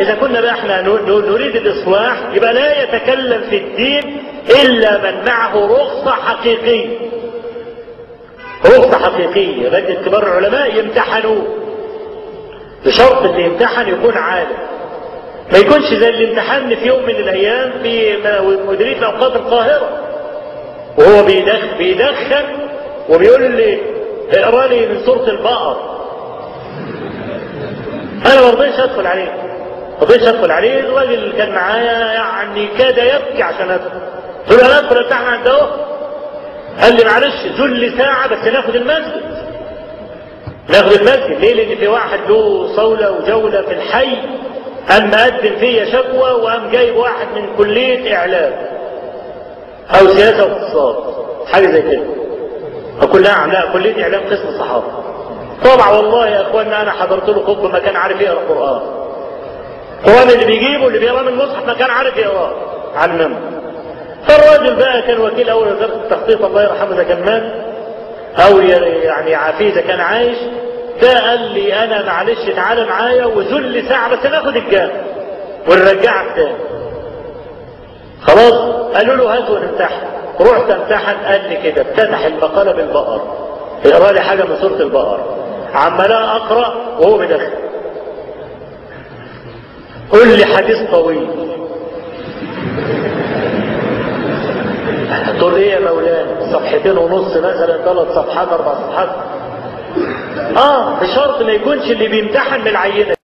إذا كنا بقى احنا نريد الإصلاح يبقى لا يتكلم في الدين إلا من معه رخصة حقيقية رخصة حقيقية لجنة كبار العلماء يمتحنوه بشرط اللي يمتحن يكون عالم ما يكونش زي اللي امتحن في يوم من الأيام في مديرية أوقات القاهرة وهو بيدخن, بيدخن وبيقول لي اقرا لي من سورة البقر أنا ما رضيتش أدخل عليه ما رضيتش أدخل عليه الراجل اللي كان معايا يعني كاد يبكي عشان أدخل قلت له أنا أدخل امتحن عند أهو قال لي معلش ذل ساعة بس ناخد المسجد ناخد المسجد ليه لأن في واحد له صولة وجولة في الحي قام مقدم فيا شكوى وقام جايب واحد من كلية إعلام أو سياسة واقتصاد حاجة زي كده أقول نعم لا كلية إعلام قسم صحافة طبعا والله يا اخوانا انا حضرت له خطبه ما كان عارف يقرا قران القران اللي بيجيبه اللي بيقرا من المصحف ما كان عارف يقراه علمه فالراجل بقى كان وكيل اول وزاره التخطيط الله يرحمه اذا كان مات او يعني عافيه اذا كان عايش ده قال لي انا معلش تعالى معايا وذل ساعه بس ناخد الجامع ونرجعك تاني خلاص قالوا له هات ونمتحن رحت امتحن قال لي كده افتتح المقاله بالبقر اقرا لي حاجه من سوره البقره عمال اقرا وهو بدخل قل لي حديث طويل تقول ايه يا مولانا صفحتين ونص مثلا ثلاث صفحات اربع صفحات اه بشرط ما يكونش اللي بيمتحن من العينه